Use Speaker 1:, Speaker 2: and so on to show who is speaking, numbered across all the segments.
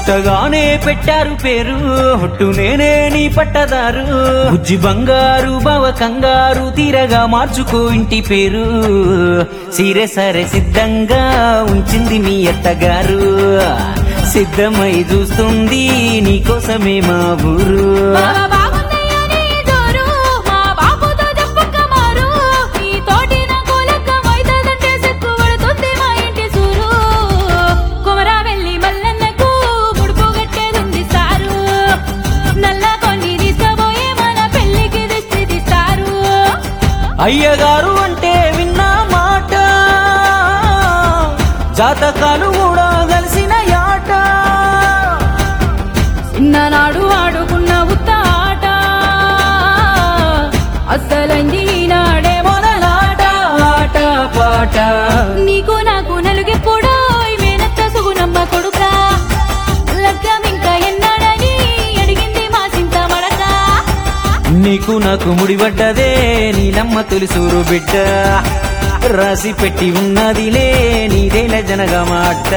Speaker 1: పుట్టగానే పెట్టారు పేరు హొట్టు నేనే నీ పట్టదారు బుజ్జి బంగారు బావ కంగారు తీరగా మార్చుకో ఇంటి పేరు సీరె సరే సిద్ధంగా ఉంచింది మీ అత్తగారు సిద్ధమై చూస్తుంది నీకోసమే మా ఊరు
Speaker 2: బావ బాగుందయ్యా నీ జోరు, మా బాబుతో చెప్పక్క మారు. ఈ తోటి నాకు లెక్కమైతదంటే సిగ్గు పడుతుంది మా ఇంటి సూరు. కుమరా వెళ్ళి మల్లన్నకు ముడుపు కట్టేదుంది సారు. నల్ల కొన్ని తీసుకుపోయి మన పెళ్లికి దిష్టి తీస్తారు.
Speaker 1: అయ్యగారు అంటే విన్నా మాట జాతకాలు కూడా కలిసిన యాట
Speaker 2: చిన్ననాడు ఆడుకున్న ఉత్త ఆట అస్సలంది ఈనాడే
Speaker 1: మొదలాట ఆట పాట
Speaker 2: నీకు నాకు నలుగెప్పుడో ఈ మేనత్త సుగుణమ్మ కొడుకా లగ్గం ఇంకా ఎన్నాడని అడిగింది మా సింత మడక
Speaker 1: నీకు నాకు ముడిపడ్డదే నీలమ్మ తొలిసూరు బిడ్డ రాసి పెట్టి ఉన్నదిలే నీదేల జనగా మాట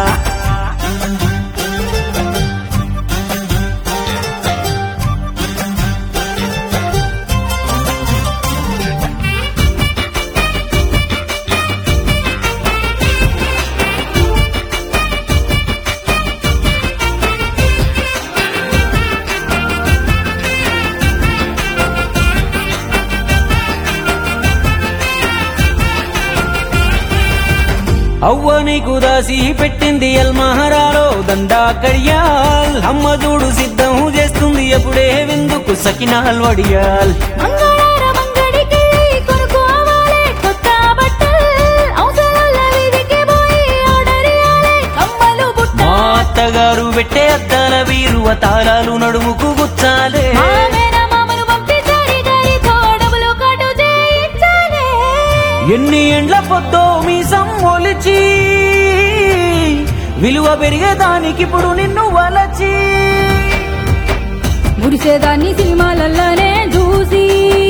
Speaker 1: అవ్వ నీకు దాసి పెట్టింది ఎల్మహరాలో దండా కడియాల్ అమ్మ చూడు సిద్ధం చేస్తుంది ఎప్పుడే విందుకు సకినాల్ వడియాల్
Speaker 2: మంగళార మంగడికి కొనుక్కోవాలే కొత్త బట్టలు అవసరాల వీధికి పోయి ఆర్డర్ ఇయ్యాలే కమ్మలు బుట్ట
Speaker 1: మా అత్తగారు పెట్టే అద్దాల వీరు తాళాలు నడుముకు గుచ్చాలే
Speaker 2: మా మేనమామను పంపి జారి జారి తోడబులు కటు చేయించాలే
Speaker 1: ఎన్ని ఎండ్ల పొద్దో మీ ఒలిచి విలువ పెరిగేదానికిప్పుడు నిన్ను వలచి
Speaker 2: మురిసేదాన్ని సినిమాలల్లోనే చూసి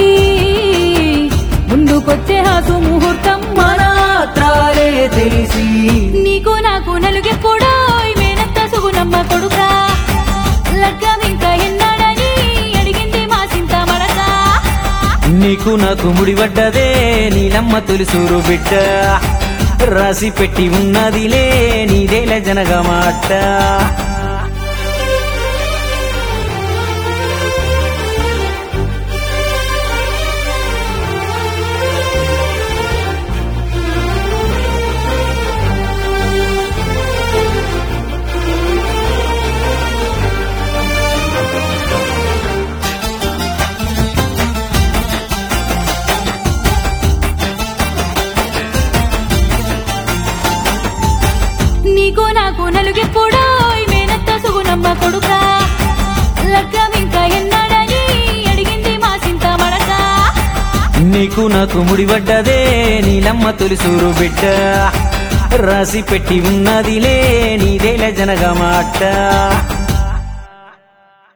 Speaker 2: ముందుకొచ్చే హాసు ముహూర్తం
Speaker 1: మన త్రాలే తెలిసి
Speaker 2: నీకు నాకు నలుగెప్పుడో ఈ మేనత్త సుగుణమ్మ కొడుకా లగ్గం ఇంకా ఎన్నాడని అడిగింది మా సింత మడక
Speaker 1: నీకు నాకు ముడిపడ్డదే నీలమ్మ తొలిసూరు బిడ్డ రాసి పెట్టి ఉన్నదిలే నీదేల జనగా మాట
Speaker 2: నీకు నాకు నలుగెప్పుడో ఈ మేనత్త సుగుణమ్మ కొడుకా లగ్గం ఇంకా ఎన్నాడని అడిగింది మా సింత మడక
Speaker 1: నీకు నాకు ముడిపడ్డదే నీలమ్మ తొలిసూరు బిడ్డ రాసి పెట్టి ఉన్నదిలే నీదేల జనగా మాట